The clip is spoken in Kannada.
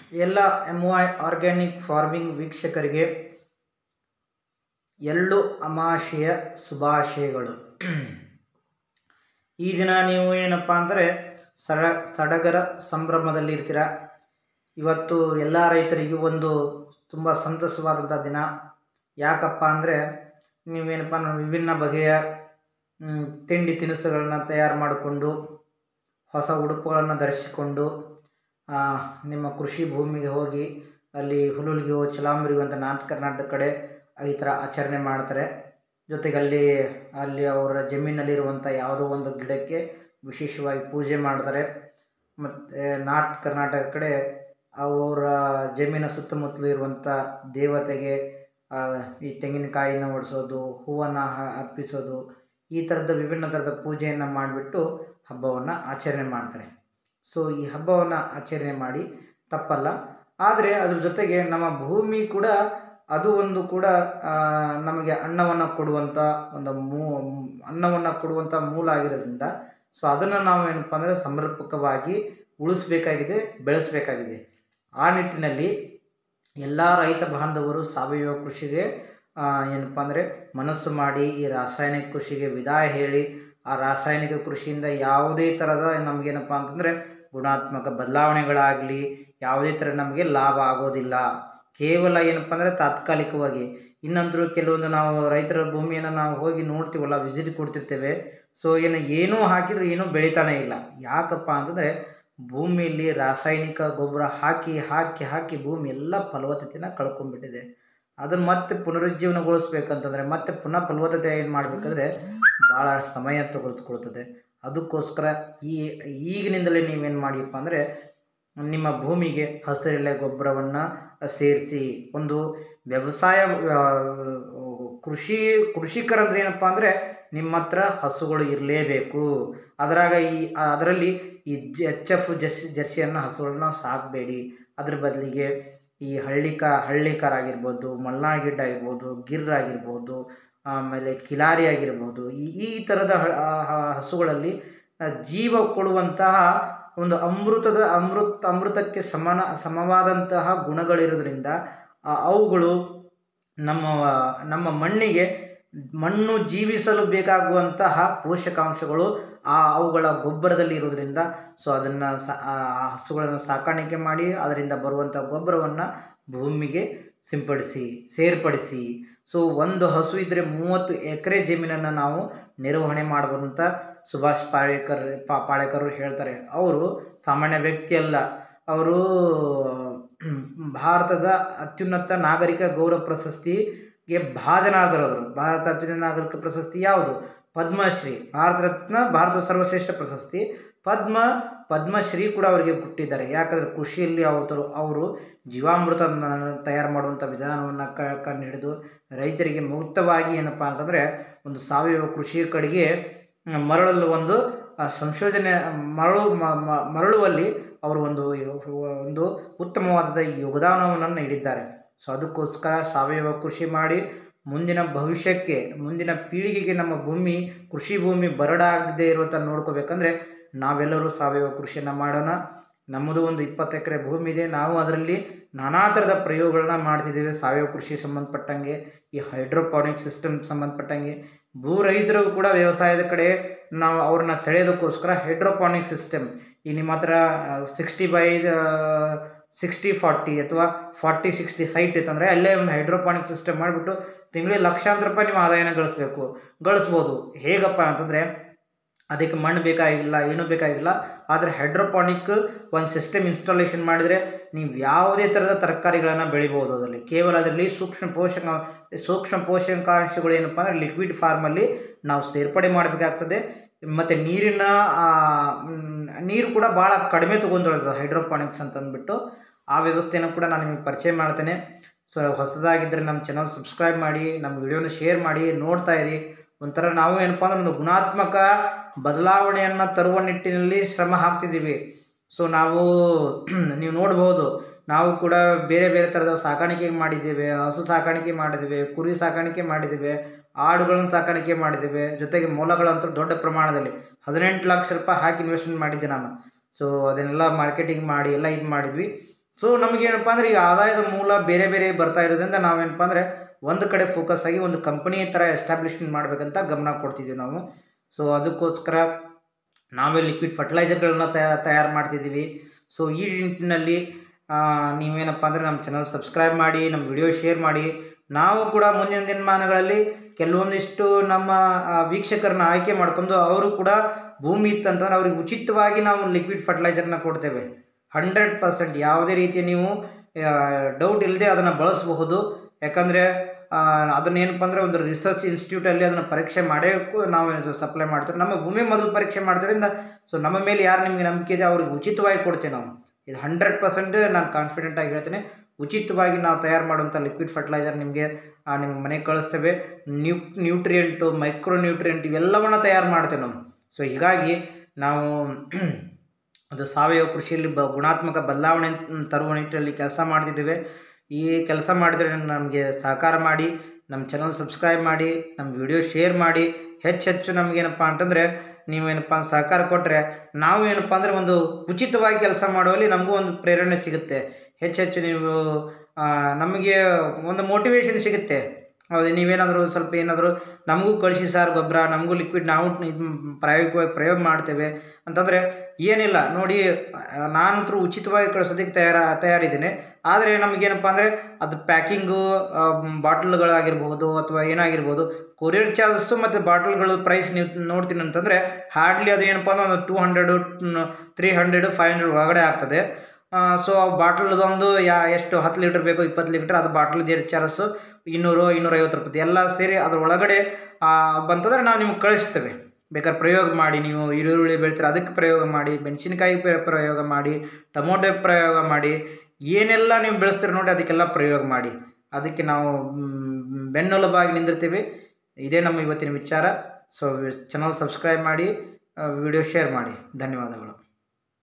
ಎಲ್ಲ ಎಮ್ ಐ ಆರ್ಗ್ಯಾನಿಕ್ ಫಾರ್ಮಿಂಗ್ ವೀಕ್ಷಕರಿಗೆ ಎಳ್ಳು ಅಮಾಶೆಯ ಶುಭಾಶಯಗಳು ಈ ದಿನ ನೀವು ಏನಪ್ಪ ಅಂದರೆ ಸಡ ಸಡಗರ ಸಂಭ್ರಮದಲ್ಲಿ ಇರ್ತೀರ ಇವತ್ತು ಎಲ್ಲ ರೈತರಿಗೂ ಒಂದು ತುಂಬ ಸಂತಸವಾದಂಥ ದಿನ ಯಾಕಪ್ಪ ಅಂದರೆ ನೀವೇನಪ್ಪ ಅಂದ್ರೆ ವಿಭಿನ್ನ ಬಗೆಯ ಮ್, ತಿಂಡಿ ತಿನಿಸುಗಳನ್ನ ತಯಾರು ಮಾಡಿಕೊಂಡು ಹೊಸ ಉಡುಪುಗಳನ್ನು ಧರಿಸಿಕೊಂಡು ಆ, ನಿಮ್ಮ ಕೃಷಿ ಭೂಮಿಗೆ ಹೋಗಿ ಅಲ್ಲಿ ಹುಲುಲ್ಗಿಯೋ ಚಲಾಂಬರಿಗೋ ಅಂತ ನಾರ್ತ್ ಕರ್ನಾಟಕ ಕಡೆ ಈ ಥರ ಆಚರಣೆ ಮಾಡ್ತಾರೆ ಜೊತೆಗೆ ಅಲ್ಲಿ ಅಲ್ಲಿ ಅವರ ಜಮೀನಲ್ಲಿರುವಂಥ ಯಾವುದೋ ಒಂದು ಗಿಡಕ್ಕೆ ವಿಶೇಷವಾಗಿ ಪೂಜೆ ಮಾಡ್ತಾರೆ ಮತ್ತು ನಾರ್ತ್ ಕರ್ನಾಟಕ ಕಡೆ ಅವರ ಜಮೀನ ಸುತ್ತಮುತ್ತಲು ಇರುವಂಥ ದೇವತೆಗೆ ಆ, ಈ ತೆಂಗಿನಕಾಯಿನ ಒಡಿಸೋದು ಹೂವನ್ನು ಅರ್ಪಿಸೋದು ಈ ಥರದ ವಿಭಿನ್ನ ಥರದ ಪೂಜೆಯನ್ನು ಮಾಡಿಬಿಟ್ಟು ಹಬ್ಬವನ್ನು ಆಚರಣೆ ಮಾಡ್ತಾರೆ ಸೊ ಈ ಹಬ್ಬವನ್ನು ಆಚರಣೆ ಮಾಡಿ ತಪ್ಪಲ್ಲ ಆದರೆ ಅದ್ರ ಜೊತೆಗೆ ನಮ್ಮ ಭೂಮಿ ಕೂಡ ಅದು ಒಂದು ಕೂಡ ಆ, ನಮಗೆ ಅನ್ನವನ್ನು ಕೊಡುವಂಥ ಒಂದು ಮೂ ಅನ್ನವನ್ನು ಕೊಡುವಂಥ ಮೂಲ ಆಗಿರೋದ್ರಿಂದ ಸೊ ಅದನ್ನು ನಾವು ಏನಪ್ಪ ಅಂದರೆ ಸಮರ್ಪಕವಾಗಿ ಉಳಿಸ್ಬೇಕಾಗಿದೆ ಬೆಳೆಸಬೇಕಾಗಿದೆ ಆ ನಿಟ್ಟಿನಲ್ಲಿ ಎಲ್ಲ ರೈತ ಬಾಂಧವರು ಸಾವಯವ ಕೃಷಿಗೆ ಆ, ಏನಪ್ಪ ಅಂದರೆ ಮನಸ್ಸು ಮಾಡಿ ಈ ರಾಸಾಯನಿಕ ಕೃಷಿಗೆ ವಿದಾಯ ಹೇಳಿ ಆ ರಾಸಾಯನಿಕ ಕೃಷಿಯಿಂದ ಯಾವುದೇ ಥರದ ನಮಗೇನಪ್ಪ ಅಂತಂದರೆ ಗುಣಾತ್ಮಕ ಬದಲಾವಣೆಗಳಾಗಲಿ ಯಾವುದೇ ಥರ ನಮಗೆ ಲಾಭ ಆಗೋದಿಲ್ಲ ಕೇವಲ ಏನಪ್ಪ ಅಂದರೆ ತಾತ್ಕಾಲಿಕವಾಗಿ ಇನ್ನಂತರೂ ಕೆಲವೊಂದು ನಾವು ರೈತರ ಭೂಮಿಯನ್ನು ನಾವು ಹೋಗಿ ನೋಡ್ತೀವಲ್ಲ ವಿಸಿಟ್ ಕೊಡ್ತಿರ್ತೇವೆ ಸೊ ಏನು ಏನೂ ಹಾಕಿದರೂ ಏನೂ ಬೆಳಿತಾನೆ ಇಲ್ಲ ಯಾಕಪ್ಪ ಅಂತಂದರೆ ಭೂಮಿಯಲ್ಲಿ ರಾಸಾಯನಿಕ ಗೊಬ್ಬರ ಹಾಕಿ ಹಾಕಿ ಹಾಕಿ ಭೂಮಿ ಎಲ್ಲ ಫಲವತ್ತತೆನ ಕಳ್ಕೊಂಡ್ಬಿಟ್ಟಿದೆ ಅದನ್ನು ಮತ್ತೆ ಪುನರುಜ್ಜೀವನಗೊಳಿಸ್ಬೇಕಂತಂದರೆ ಮತ್ತೆ ಪುನಃ ಫಲವತ್ತತೆ ಏನು ಮಾಡಬೇಕಂದ್ರೆ ಭಾಳ ಸಮಯ ತೆಗೆದುಕೊಳ್ತದೆ ಅದಕ್ಕೋಸ್ಕರ ಈ ಈಗಿನಿಂದಲೇ ನೀವೇನು ಮಾಡಿಯಪ್ಪ ಅಂದರೆ ನಿಮ್ಮ ಭೂಮಿಗೆ ಹಸಿರೆಲೆ ಗೊಬ್ಬರವನ್ನು ಸೇರಿಸಿ ಒಂದು ವ್ಯವಸಾಯ ಆ, ಕೃಷಿ ಕೃಷಿಕರಂದ್ರೆ ಏನಪ್ಪ ಅಂದರೆ ನಿಮ್ಮ ಹತ್ರ ಹಸುಗಳು ಇರಲೇಬೇಕು ಅದರಾಗ ಈ ಅದರಲ್ಲಿ ಈ ಎಚ್ ಎಫ್ ಜರ್ಸಿ ಜರ್ಸಿಯನ್ನು ಹಸುಗಳನ್ನ ಸಾಕಬೇಡಿ ಅದ್ರ ಬದಲಿಗೆ ಈ ಹಳ್ಳಿಕ ಹಳ್ಳಿಕಾರ ಆಗಿರ್ಬೋದು ಮಲ್ನಾಡ್ ಗಿಡ್ಡ ಆಗಿರ್ಬೋದು ಗಿರ್ ಆಗಿರ್ಬೋದು ಆಮೇಲೆ ಕಿಲಾರಿ ಆಗಿರ್ಬೋದು ಈ ಈ ಥರದ ಹ- ಆ- ಆ ಹಸುಗಳಲ್ಲಿ ಆ, ಜೀವ ಕೊಡುವಂತಹ ಒಂದು ಅಮೃತದ ಅಮೃತ ಅಮೃತಕ್ಕೆ ಸಮಾನ ಸಮವಾದಂತಹ ಗುಣಗಳಿರೋದ್ರಿಂದ ಆ, ಅವುಗಳು ನಮ್ಮ ನಮ್ಮ ಮಣ್ಣಿಗೆ ಮಣ್ಣು ಜೀವಿಸಲು ಬೇಕಾಗುವಂತಹ ಪೋಷಕಾಂಶಗಳು ಆ ಅವುಗಳ ಗೊಬ್ಬರದಲ್ಲಿ ಇರೋದ್ರಿಂದ ಸೊ ಅದನ್ನು ಸ ಆ ಹಸುಗಳನ್ನು ಸಾಕಾಣಿಕೆ ಮಾಡಿ ಅದರಿಂದ ಬರುವಂಥ ಗೊಬ್ಬರವನ್ನು ಭೂಮಿಗೆ ಸಿಂಪಡಿಸಿ ಸೇರ್ಪಡಿಸಿ ಸೊ ಒಂದು ಹಸು ಇದ್ದರೆ ಮೂವತ್ತು ಎಕರೆ ಜಮೀನನ್ನು ನಾವು ನಿರ್ವಹಣೆ ಮಾಡ್ಬೋದು ಅಂತ ಸುಭಾಷ್ ಪಾಳೇಕರ್ ಪಾ ಪಾಳೇಕರ್ ಹೇಳ್ತಾರೆ ಅವರು ಸಾಮಾನ್ಯ ವ್ಯಕ್ತಿ ಅಲ್ಲ ಅವರು ಭಾರತದ ಅತ್ಯುನ್ನತ ನಾಗರಿಕ ಗೌರವ ಪ್ರಶಸ್ತಿಗೆ ಭಾಜನರಾದರು ಭಾರತ ಅತ್ಯುನ್ನತ ನಾಗರಿಕ ಪ್ರಶಸ್ತಿ ಯಾವುದು ಪದ್ಮಶ್ರೀ ಭಾರತ ರತ್ನ ಭಾರತ ಸರ್ವಶ್ರೇಷ್ಠ ಪ್ರಶಸ್ತಿ ಪದ್ಮ ಪದ್ಮಶ್ರೀ ಕೂಡ ಅವರಿಗೆ ಕೊಟ್ಟಿದ್ದಾರೆ ಯಾಕಂದರೆ ಕೃಷಿಯಲ್ಲಿ ಅವರು ಅವರು ಜೀವಾಮೃತ ತಯಾರು ಮಾಡುವಂಥ ವಿಧಾನವನ್ನು ಕ ಕಂಡು ಹಿಡಿದು ರೈತರಿಗೆ ಮುಕ್ತವಾಗಿ ಏನಪ್ಪ ಅಂತಂದರೆ ಒಂದು ಸಾವಯವ ಕೃಷಿ ಕಡೆಗೆ ಮರಳಲು ಒಂದು ಆ, ಸಂಶೋಧನೆ ಮರಳು ಮ- ಮ- ಮರಳುವಲ್ಲಿ ಅವರು ಒಂದು ಒಂದು ಉತ್ತಮವಾದ ಯೋಗದಾನವನ್ನು ನೀಡಿದ್ದಾರೆ ಸೊ ಅದಕ್ಕೋಸ್ಕರ ಸಾವಯವ ಕೃಷಿ ಮಾಡಿ ಮುಂದಿನ ಭವಿಷ್ಯಕ್ಕೆ ಮುಂದಿನ ಪೀಳಿಗೆಗೆ ನಮ್ಮ ಭೂಮಿ ಕೃಷಿ ಭೂಮಿ ಬರಡಾಗದೇ ಇರುವಂಥ ನೋಡ್ಕೋಬೇಕಂದ್ರೆ ನಾವೆಲ್ಲರೂ ಸಾವಯವ ಕೃಷಿಯನ್ನು ಮಾಡೋಣ ನಮ್ಮದು ಒಂದು ಇಪ್ಪತ್ತು ಎಕರೆ ಭೂಮಿ ಇದೆ ನಾವು ಅದರಲ್ಲಿ ನಾನಾ ಥರದ ಪ್ರಯೋಗಗಳನ್ನ ಮಾಡ್ತಿದ್ದೀವಿ ಸಾವಯವ ಕೃಷಿ ಸಂಬಂಧಪಟ್ಟಂಗೆ ಈ ಹೈಡ್ರೋಪಾನಿಕ್ ಸಿಸ್ಟಮ್ ಸಂಬಂಧಪಟ್ಟಂಗೆ ಭೂ ರೈತರು ಕೂಡ ವ್ಯವಸಾಯದ ಕಡೆ ನಾವು ಅವ್ರನ್ನ ಸೆಳೆಯೋದಕ್ಕೋಸ್ಕರ ಹೈಡ್ರೋಪಾನಿಕ್ ಸಿಸ್ಟಮ್ ಈ ನಿಮ್ಮ ಹತ್ರ ಸಿಕ್ಸ್ಟಿ ಬೈ ಸಿಕ್ಸ್ಟಿ ಫಾರ್ಟಿ ಅಥವಾ ಫಾರ್ಟಿ ಸಿಕ್ಸ್ಟಿ ಸೈಟ್ ಇತ್ತಂದರೆ ಅಲ್ಲೇ ಒಂದು ಹೈಡ್ರೋಪಾನಿಕ್ ಸಿಸ್ಟಮ್ ಮಾಡಿಬಿಟ್ಟು ತಿಂಗಳಿಗೆ ಲಕ್ಷಾಂತರ ರೂಪಾಯಿ ನೀವು ಆದಾಯನ ಗಳಿಸ್ಬೇಕು ಗಳಿಸ್ಬೋದು ಹೇಗಪ್ಪ ಅಂತಂದರೆ ಅದಕ್ಕೆ ಮಣ್ಣು ಬೇಕಾಗಿಲ್ಲ ಏನೂ ಬೇಕಾಗಿಲ್ಲ ಆದರೆ ಹೈಡ್ರೋಪಾನಿಕ್ ಒಂದು ಸಿಸ್ಟಮ್ ಇನ್ಸ್ಟಾಲೇಷನ್ ಮಾಡಿದರೆ ನೀವು ಯಾವುದೇ ಥರದ ತರಕಾರಿಗಳನ್ನು ಬೆಳಿಬೋದು ಅದರಲ್ಲಿ ಕೇವಲ ಅದರಲ್ಲಿ ಸೂಕ್ಷ್ಮ ಪೋಷಕ ಸೂಕ್ಷ್ಮ ಪೋಷಕಾಂಶಗಳು ಏನಪ್ಪ ಅಂದರೆ ಲಿಕ್ವಿಡ್ ಫಾರ್ಮಲ್ಲಿ ನಾವು ಸೇರ್ಪಡೆ ಮಾಡಬೇಕಾಗ್ತದೆ ಮತ್ತು ನೀರಿನ ಆ, ಮ್, ನೀರು ಕೂಡ ಭಾಳ ಕಡಿಮೆ ತೊಗೊಂಡಿರೋದು ಹೈಡ್ರೋಪಾನಿಕ್ಸ್ ಅಂತ ಅಂದ್ಬಿಟ್ಟು ಆ ವ್ಯವಸ್ಥೆಯನ್ನು ಕೂಡ ನಾನು ನಿಮಗೆ ಪರಿಚಯ ಮಾಡ್ತೇನೆ ಸೊ ಹೊಸದಾಗಿದ್ದರೆ ನಮ್ಮ ಚಾನಲ್ ಸಬ್ಸ್ಕ್ರೈಬ್ ಮಾಡಿ ನಮ್ಮ ವಿಡಿಯೋನ ಶೇರ್ ಮಾಡಿ ನೋಡ್ತಾ ಇರಿ ಒಂಥರ ನಾವು ಏನಪ್ಪ ಅಂದ್ರೆ ಒಂದು ಗುಣಾತ್ಮಕ ಬದಲಾವಣೆಯನ್ನು ತರುವ ನಿಟ್ಟಿನಲ್ಲಿ ಶ್ರಮ ಹಾಕ್ತಿದ್ದೀವಿ ಸೊ ನಾವು ನೀವು ನೋಡ್ಬೋದು ನಾವು ಕೂಡ ಬೇರೆ ಬೇರೆ ಥರದ ಸಾಕಾಣಿಕೆ ಮಾಡಿದ್ದೇವೆ ಹಸು ಸಾಕಾಣಿಕೆ ಮಾಡಿದ್ದೇವೆ ಕುರಿ ಸಾಕಾಣಿಕೆ ಮಾಡಿದ್ದೇವೆ ಆಡುಗಳನ್ನು ಸಾಕಾಣಿಕೆ ಮಾಡಿದ್ದೇವೆ ಜೊತೆಗೆ ಮೊಲಗಳಂತೂ ದೊಡ್ಡ ಪ್ರಮಾಣದಲ್ಲಿ ಹದಿನೆಂಟು ಲಕ್ಷ ರೂಪಾಯಿ ಹಾಕಿ ಇನ್ವೆಸ್ಟ್ಮೆಂಟ್ ಮಾಡಿದ್ದೆ ನಾನು ಸೊ ಅದನ್ನೆಲ್ಲ ಮಾರ್ಕೆಟಿಂಗ್ ಮಾಡಿ ಎಲ್ಲ ಇದು ಮಾಡಿದ್ವಿ ಸೊ ನಮಗೇನಪ್ಪ ಅಂದರೆ ಈಗ ಆದಾಯದ ಮೂಲ ಬೇರೆ ಬೇರೆ ಬರ್ತಾ ಇರೋದ್ರಿಂದ ನಾವೇನಪ್ಪ ಅಂದರೆ ಒಂದು ಕಡೆ ಫೋಕಸ್ ಆಗಿ ಒಂದು ಕಂಪನಿ ಥರ ಎಸ್ಟಾಬ್ಲಿಷ್ಮೆಂಟ್ ಮಾಡಬೇಕಂತ ಗಮನ ಕೊಡ್ತಿದ್ದೀವಿ ನಾವು ಸೊ ಅದಕ್ಕೋಸ್ಕರ ನಾವೇ ಲಿಕ್ವಿಡ್ ಫರ್ಟಿಲೈಸರ್ಗಳನ್ನ ತಯಾರು ಮಾಡ್ತಿದ್ದೀವಿ ಸೊ ಈ ನಿಟ್ಟಿನಲ್ಲಿ ಆ, ನೀವೇನಪ್ಪ ಅಂದರೆ ನಮ್ಮ ಚಾನಲ್ ಸಬ್ಸ್ಕ್ರೈಬ್ ಮಾಡಿ ನಮ್ಮ ವಿಡಿಯೋ ಶೇರ್ ಮಾಡಿ ನಾವು ಕೂಡ ಮುಂದಿನ ದಿನಮಾನಗಳಲ್ಲಿ ಕೆಲವೊಂದಿಷ್ಟು ನಮ್ಮ ಆ, ವೀಕ್ಷಕರನ್ನ ಆಯ್ಕೆ ಮಾಡ್ಕೊಂಡು ಅವರು ಕೂಡ ಭೂಮಿ ಇತ್ತಂತಂದ್ರೆ ಅವ್ರಿಗೆ ಉಚಿತವಾಗಿ ನಾವು ಲಿಕ್ವಿಡ್ ಫರ್ಟಿಲೈಸರ್ನ ಕೊಡ್ತೇವೆ ಹಂಡ್ರೆಡ್ ಪರ್ಸೆಂಟ್ ಯಾವುದೇ ರೀತಿ ನೀವು ಡೌಟ್ ಇಲ್ಲದೆ ಅದನ್ನು ಬಳಸಬಹುದು ಯಾಕಂದರೆ ಅದನ್ನೇನಪ್ಪ ಅಂದರೆ ಒಂದು ರಿಸರ್ಚ್ ಇನ್ಸ್ಟಿಟ್ಯೂಟಲ್ಲಿ ಅದನ್ನು ಪರೀಕ್ಷೆ ಮಾಡೋಕ್ಕೂ ನಾವು ಸಪ್ಲೈ ಮಾಡ್ತೀವಿ ನಮ್ಮ ಭೂಮಿ ಮೊದಲು ಪರೀಕ್ಷೆ ಮಾಡ್ತಿರೋದ್ರಿಂದ ಸೊ ನಮ್ಮ ಮೇಲೆ ಯಾರು ನಿಮಗೆ ನಂಬಿಕೆ ಇದೆ ಅವ್ರಿಗೆ ಉಚಿತವಾಗಿ ಕೊಡ್ತೀವಿ ನಾವು ಇದು ಹಂಡ್ರೆಡ್ ಪರ್ಸೆಂಟ್ ನಾನು ಕಾನ್ಫಿಡೆಂಟಾಗಿ ಹೇಳ್ತೀನಿ ಉಚಿತವಾಗಿ ನಾವು ತಯಾರು ಮಾಡುವಂಥ ಲಿಕ್ವಿಡ್ ಫರ್ಟಿಲೈಸರ್ ನಿಮಗೆ ನಿಮ್ಮ ಮನೆಗೆ ಕಳಿಸ್ತೇವೆ ನ್ಯೂ ನ್ಯೂಟ್ರಿಯೆಂಟು ಮೈಕ್ರೋ ನ್ಯೂಟ್ರಿಯೆಂಟ್ ಇವೆಲ್ಲವನ್ನು ತಯಾರು ಮಾಡ್ತೇವೆ ನಾವು ಸೊ ಹೀಗಾಗಿ ನಾವು ಅದು ಸಾವಯವ ಕೃಷಿಯಲ್ಲಿ ಬ ಗುಣಾತ್ಮಕ ಬದಲಾವಣೆ ತರುವ ನಿಟ್ಟಿನಲ್ಲಿ ಕೆಲಸ ಮಾಡ್ತಿದ್ದೇವೆ ಈ ಕೆಲಸ ಮಾಡಿದ್ರೆ ನಮಗೆ ಸಹಕಾರ ಮಾಡಿ ನಮ್ಮ ಚಾನಲ್ ಸಬ್ಸ್ಕ್ರೈಬ್ ಮಾಡಿ ನಮ್ಮ ವಿಡಿಯೋ ಶೇರ್ ಮಾಡಿ ಹೆಚ್ಚು ಹೆಚ್ಚು ನಮಗೇನಪ್ಪ ಅಂತಂದರೆ ನೀವೇನಪ್ಪ ಸಹಕಾರ ಕೊಟ್ಟರೆ ನಾವು ಏನಪ್ಪ ಅಂದರೆ ಒಂದು ಉಚಿತವಾಗಿ ಕೆಲಸ ಮಾಡುವಲ್ಲಿ ನಮಗೂ ಒಂದು ಪ್ರೇರಣೆ ಸಿಗುತ್ತೆ ಹೆಚ್ಚು ಹೆಚ್ಚು ನೀವು ಆ, ನಮಗೆ ಒಂದು ಮೋಟಿವೇಶನ್ ಸಿಗುತ್ತೆ ಹೌದು ನೀವೇನಾದರೂ ಸ್ವಲ್ಪ ಏನಾದರೂ ನಮಗೂ ಕಳಿಸಿ ಸರ್ ಗೊಬ್ಬರ ನಮಗೂ ಲಿಕ್ವಿಡ್ ನಾವು ಇದು ಪ್ರಾಯೋಗಿಕವಾಗಿ ಪ್ರಯೋಗ ಮಾಡ್ತೇವೆ ಅಂತಂದರೆ ಏನಿಲ್ಲ ನೋಡಿ ನಾನಂತರೂ ಉಚಿತವಾಗಿ ಕಳಿಸೋದಕ್ಕೆ ತಯಾರ ತಯಾರಿದ್ದೀನಿ ಆದರೆ ನಮಗೇನಪ್ಪ ಅಂದರೆ ಅದು ಪ್ಯಾಕಿಂಗು ಬಾಟ್ಲ್ಗಳಾಗಿರ್ಬೋದು ಅಥವಾ ಏನಾಗಿರ್ಬೋದು ಕೊರಿಯರ್ ಚಾರ್ಜಸ್ಸು ಮತ್ತು ಬಾಟ್ಲ್ಗಳು ಪ್ರೈಸ್ ನೀವು ನೋಡ್ತೀನಿ ಅಂತಂದರೆ ಹಾರ್ಡ್ಲಿ ಅದು ಏನಪ್ಪ ಅಂದ್ರೆ ಒಂದು two hundred three hundred five hundred ಒಳಗಡೆ ಆಗ್ತದೆ ಸೊ ಬಾಟ್ಲದೊಂದು ಯಾ ಎಷ್ಟು ಹತ್ತು ಲೀಟ್ರ್ ಬೇಕು ಇಪ್ಪತ್ತು ಲೀಟ್ರ್ ಅದು ಬಾಟ್ಲ್ ಚಾರ್ಜಸ್ಸು ಇನ್ನೂರು ಇನ್ನೂರೈವತ್ತು ರೂಪಾಯಿ ಎಲ್ಲ ಸೇರಿ ಅದ್ರ ಒಳಗಡೆ ಆ, ಬಂತಂದ್ರೆ ನಾವು ನಿಮ್ಗೆ ಕಳಿಸ್ತೇವೆ ಬೇಕಾದ್ರೆ ಪ್ರಯೋಗ ಮಾಡಿ ನೀವು ಈರುಳ್ಳಿ ಬೆಳಿತೀರ ಅದಕ್ಕೆ ಪ್ರಯೋಗ ಮಾಡಿ ಮೆಣಸಿನ್ಕಾಯಿ ಪ್ರ- ಪ್ರಯೋಗ ಮಾಡಿ ಟೊಮೊಟೊ ಪ್ರಯೋಗ ಮಾಡಿ ಏನೆಲ್ಲ ನೀವು ಬೆಳೆಸ್ತೀರ ನೋಡಿ ಅದಕ್ಕೆಲ್ಲ ಪ್ರಯೋಗ ಮಾಡಿ ಅದಕ್ಕೆ ನಾವು ಮ್, ಬೆನ್ನೆಲುಬಾಗಿ ನಿಂದಿರ್ತೀವಿ ಇದೇ ನಮ್ಮ ಇವತ್ತಿನ ವಿಚಾರ ಸೊ ಚಾನಲ್ ಸಬ್ಸ್ಕ್ರೈಬ್ ಮಾಡಿ ವಿಡಿಯೋ ಶೇರ್ ಮಾಡಿ ಧನ್ಯವಾದಗಳು